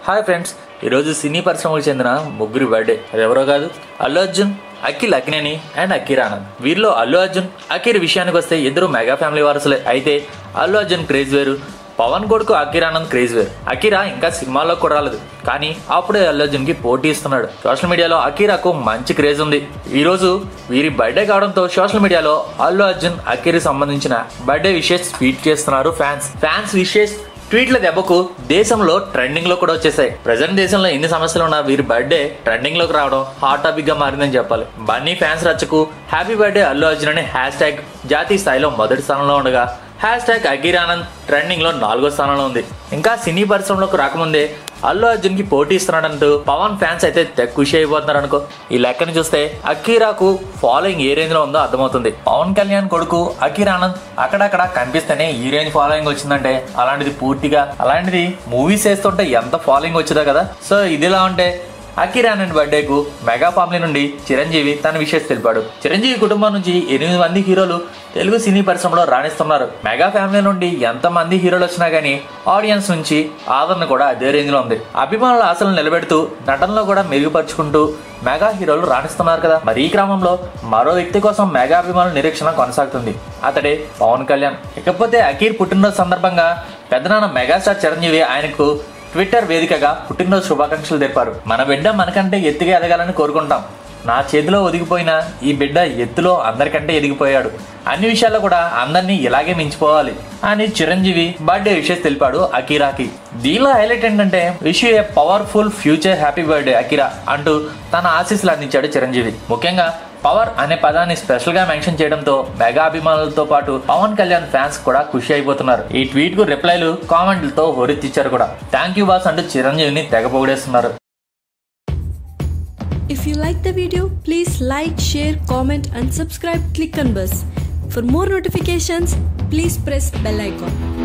Hi friends ఈరోజు సినీ పరిశ్రమకు చెందిన ముగ్గురి బర్త్డే అది ఎవరో కాదు అల్లు అర్జున్ అఖిల్ అక్నేని అండ్ అకీర్ ఆనంద్ వీరిలో అల్లు అర్జున్ అకీర్ విషయానికి వస్తే ఇద్దరు మెగా ఫ్యామిలీ వారసులే అయితే అల్లు అర్జున్ క్రేజ్ వేరు పవన్ కొడుకు అకీర్ ఆనంద్ క్రేజ్ వేరు అకీరా ఇంకా సినిమాల్లో కూడా రాలేదు కానీ అప్పుడే అల్లు అర్జున్ కి పోటీ ఇస్తున్నాడు సోషల్ మీడియాలో అకీరాకు మంచి క్రేజ్ ఉంది ఈ రోజు వీరి బర్త్డే కావడంతో సోషల్ మీడియాలో అల్లు అర్జున్ అకీర్ సంబంధించిన బర్త్డే విషెస్ ట్వీట్ చేస్తున్నారు ఫ్యాన్స్ ఫ్యాన్స్ విషెస్ ట్వీట్ల దెబ్బకు దేశంలో ట్రెండింగ్ లో కూడా వచ్చేసాయి ప్రజెంట్ దేశంలో ఎన్ని సమస్యలు ఉన్నా వీరి బర్త్డే ట్రెండింగ్ లోకి రావడం హాట్ టాపిక్ గా మారిందని చెప్పాలి బన్నీ ఫ్యాన్స్ రచ్చకు హ్యాపీ బర్త్డే అల్లు అర్జున్ అనే హ్యాష్ ట్యాగ్ జాతీయ స్థాయిలో మొదటి స్థానంలో ఉండగా hashtag Akira Anand trending లో నాలుగో స్థానంలో ఉంది ఇంకా సినీ పరిశ్రమలోకి రాకముందే అల్లు అర్జున్ కి పోటీ ఇస్తున్నాడంటూ పవన్ ఫ్యాన్స్ అయితే తెగ ఖుషి అయిపోతున్నారు అనుకో ఈ లెక్కని చూస్తే అకీరాకు ఫాలోయింగ్ ఏ రేంజ్ లో ఉందో అర్థమవుతుంది పవన్ కళ్యాణ్ కొడుకు అకీర్ ఆనంద్ అక్కడక్కడ కనిపిస్తేనే ఈ రేంజ్ ఫాలోయింగ్ వచ్చిందంటే అలాంటిది పూర్తిగా అలాంటిది మూవీస్ వేస్తుంటే ఎంత ఫాలోయింగ్ వచ్చిందో కదా సో ఇదిలా ఉంటే అకీర్ ఆనంద్ బర్త్డేకు మెగా ఫ్యామిలీ నుండి చిరంజీవి తన విషయం తెలిపాడు చిరంజీవి కుటుంబం నుంచి ఎనిమిది మంది హీరోలు తెలుగు సినీ పరిశ్రమలో రాణిస్తున్నారు మెగా ఫ్యామిలీ నుండి ఎంత మంది హీరోలు వచ్చినా గానీ ఆడియన్స్ నుంచి ఆదరణ కూడా అదే రేంజ్ లో ఉంది అభిమానుల ఆశలు నిలబెడుతూ నటనలో కూడా మెరుగుపరుచుకుంటూ మెగా హీరోలు రాణిస్తున్నారు కదా మరి ఈ క్రమంలో మరో వ్యక్తి కోసం మెగా అభిమానుల నిరీక్షణ కొనసాగుతుంది అతడే పవన్ కళ్యాణ్ ఇకపోతే అకీర్ పుట్టినరోజు సందర్భంగా పెద్దనాన్న మెగాస్టార్ చిరంజీవి ఆయనకు ట్విట్టర్ వేదికగా పుట్టినరోజు శుభాకాంక్షలు తెలిపారు మన బిడ్డ మనకంటే ఎత్తుగా ఎదగాలని కోరుకుంటాం నా చేతిలో ఒదిగిపోయిన ఈ బిడ్డ ఎత్తులో అందరికంటే ఎదిగిపోయాడు అన్ని విషయాల్లో కూడా అందరినీ ఇలాగే మించిపోవాలి అని చిరంజీవి బర్త్డే విషెస్ తెలిపాడు అకీరాకి దీనిలో హైలైట్ ఏంటంటే wish a powerful future happy birthday Akira అంటూ తన ఆశీస్సులు అందించాడు చిరంజీవి ముఖ్యంగా పవర్ అనే పదాన్ని స్పెషల్ గా మెన్షన్ చేయడంతో మెగా అభిమానులతో పాటు పవన్ కళ్యాణ్ ఫ్యాన్స్ కూడా ఖుషి అయిపోతున్నారు ఈ ట్వీట్ కు రిప్లైలు కామెంట్లతో హోరెత్తిచ్చారు కూడా థ్యాంక్ యూ బాస్ అంటూ చిరంజీవిని తెగ పొగిడేస్తున్నారు If you like the video, please like, share, comment and subscribe click on bus. For more notifications, please press bell icon.